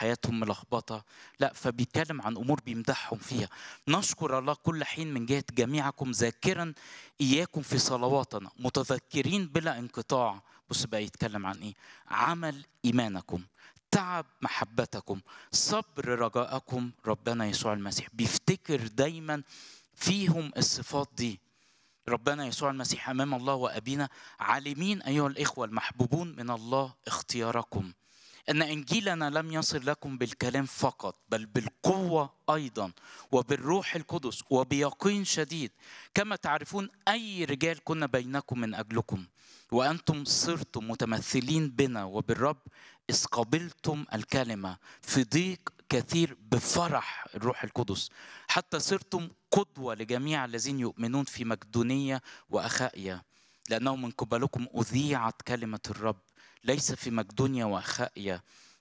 حياتهم ملخبطة لا فبيتكلم عن أمور بيمدحهم فيها نشكر الله كل حين من جهة جميعكم ذاكرا إياكم في صلواتنا متذكرين بلا انقطاع بص بقى يتكلم عن إيه عمل إيمانكم تعب محبتكم صبر رجاءكم ربنا يسوع المسيح بيفتكر دايما فيهم الصفات دي ربنا يسوع المسيح امام الله وابينا عالمين ايها الاخوه المحبوبون من الله اختياركم ان انجيلنا لم يصل لكم بالكلام فقط بل بالقوه ايضا وبالروح القدس وبيقين شديد كما تعرفون اي رجال كنا بينكم من اجلكم وانتم صرتم متمثلين بنا وبالرب اذ قبلتم الكلمه في ضيق كثير بفرح الروح القدس حتى صرتم قدوه لجميع الذين يؤمنون في مقدونيه واخائيا لانه من قبلكم اذيعت كلمه الرب ليس في مقدونيا واخائيا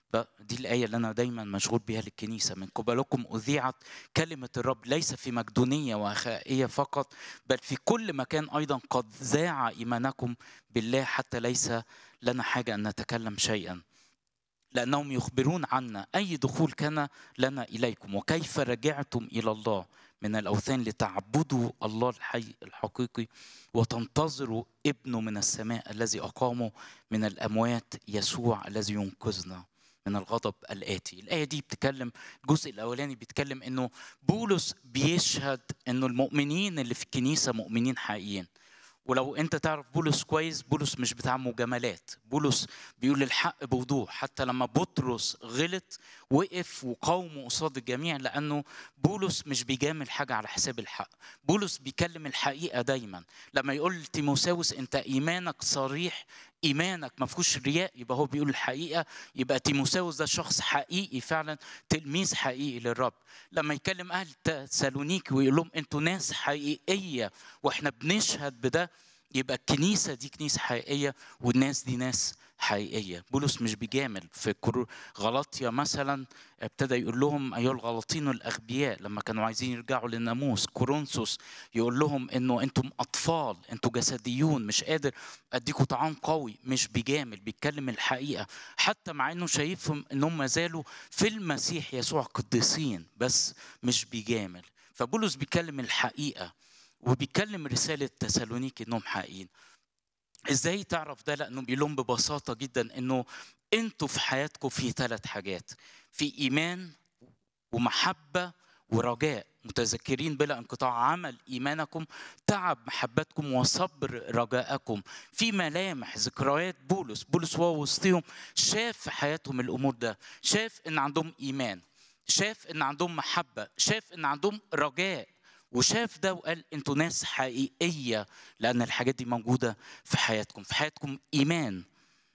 دي الآية اللي أنا دايما مشغول بها للكنيسة من قبلكم أذيعت كلمة الرب ليس في مقدونية وأخائية فقط بل في كل مكان أيضا قد ذاع إيمانكم بالله حتى ليس لنا حاجة أن نتكلم شيئا لأنهم يخبرون عنا أي دخول كان لنا إليكم وكيف رجعتم إلى الله من الأوثان لتعبدوا الله الحي الحقيقي وتنتظروا ابنه من السماء الذي أقامه من الأموات يسوع الذي ينقذنا من الغضب الآتي الآية دي بتتكلم الجزء الأولاني بيتكلم إنه بولس بيشهد إنه المؤمنين اللي في الكنيسة مؤمنين حقيقيين ولو انت تعرف بولس كويس بولس مش بتاع مجاملات بولس بيقول الحق بوضوح حتى لما بطرس غلط وقف وقاومه قصاد الجميع لانه بولس مش بيجامل حاجه على حساب الحق بولس بيكلم الحقيقه دايما لما يقول تيموساوس انت ايمانك صريح ايمانك ما فيهوش رياء يبقى هو بيقول الحقيقه يبقى تيموساوس ده شخص حقيقي فعلا تلميذ حقيقي للرب لما يكلم اهل تسالونيكي ويقول لهم انتوا ناس حقيقيه واحنا بنشهد بده يبقى الكنيسه دي كنيسه حقيقيه والناس دي ناس حقيقيه بولس مش بيجامل في غلطيا مثلا ابتدى يقول لهم ايها الغلطين الاغبياء لما كانوا عايزين يرجعوا للناموس كورنثوس يقول لهم انه انتم اطفال انتم جسديون مش قادر اديكم طعام قوي مش بيجامل بيتكلم الحقيقه حتى مع انه شايفهم انهم ما زالوا في المسيح يسوع قديسين بس مش بيجامل فبولس بيتكلم الحقيقه وبيتكلم رساله تسالونيكي انهم حقيقيين ازاي تعرف ده لانه بيقول لهم ببساطه جدا انه انتوا في حياتكم في ثلاث حاجات في ايمان ومحبه ورجاء متذكرين بلا انقطاع عمل ايمانكم تعب محبتكم وصبر رجاءكم في ملامح ذكريات بولس بولس وهو وسطهم شاف في حياتهم الامور ده شاف ان عندهم ايمان شاف ان عندهم محبه شاف ان عندهم رجاء وشاف ده وقال انتوا ناس حقيقيه لان الحاجات دي موجوده في حياتكم في حياتكم ايمان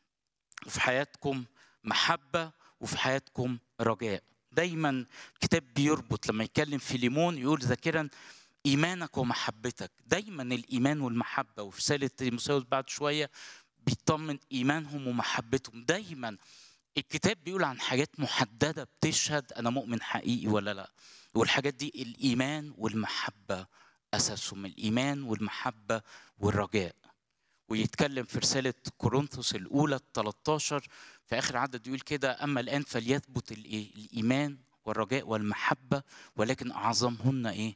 وفي حياتكم محبه وفي حياتكم رجاء دايما الكتاب بيربط لما يتكلم في ليمون يقول ذاكرا ايمانك ومحبتك دايما الايمان والمحبه وفي رساله تيموثاوس بعد شويه بيطمن ايمانهم ومحبتهم دايما الكتاب بيقول عن حاجات محدده بتشهد انا مؤمن حقيقي ولا لا والحاجات دي الايمان والمحبه اساسهم الايمان والمحبه والرجاء ويتكلم في رساله كورنثوس الاولى 13 في اخر عدد يقول كده اما الان فليثبت الايه الايمان والرجاء والمحبه ولكن اعظمهن ايه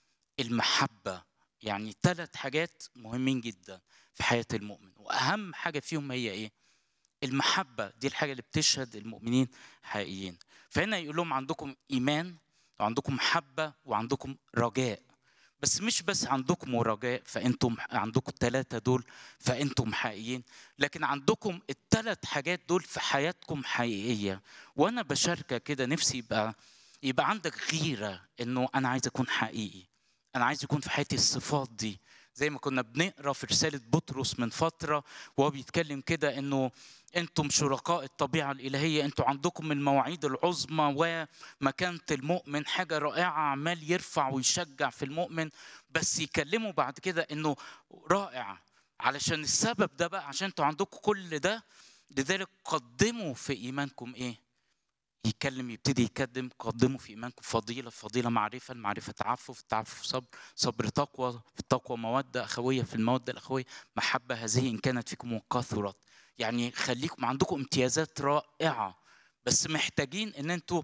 المحبه يعني ثلاث حاجات مهمين جدا في حياه المؤمن واهم حاجه فيهم هي ايه المحبه دي الحاجه اللي بتشهد المؤمنين حقيقيين فهنا يقول لهم عندكم ايمان وعندكم محبة وعندكم رجاء بس مش بس عندكم رجاء فانتم عندكم الثلاثة دول فانتم حقيقيين لكن عندكم الثلاث حاجات دول في حياتكم حقيقية وانا بشاركك كده نفسي يبقى يبقى عندك غيرة انه انا عايز اكون حقيقي انا عايز يكون في حياتي الصفات دي زي ما كنا بنقرا في رساله بطرس من فتره وهو بيتكلم كده انه انتم شركاء الطبيعه الالهيه انتم عندكم المواعيد العظمى ومكانه المؤمن حاجه رائعه عمال يرفع ويشجع في المؤمن بس يكلمه بعد كده انه رائع علشان السبب ده بقى عشان انتوا عندكم كل ده لذلك قدموا في ايمانكم ايه يتكلم يبتدي يقدم قدموا في ايمانكم فضيله فضيله معرفه المعرفه تعفف التعفف صبر صبر تقوى في التقوى موده اخويه في الموده الاخويه محبه هذه ان كانت فيكم وكثرت يعني خليكم عندكم امتيازات رائعه بس محتاجين ان انتوا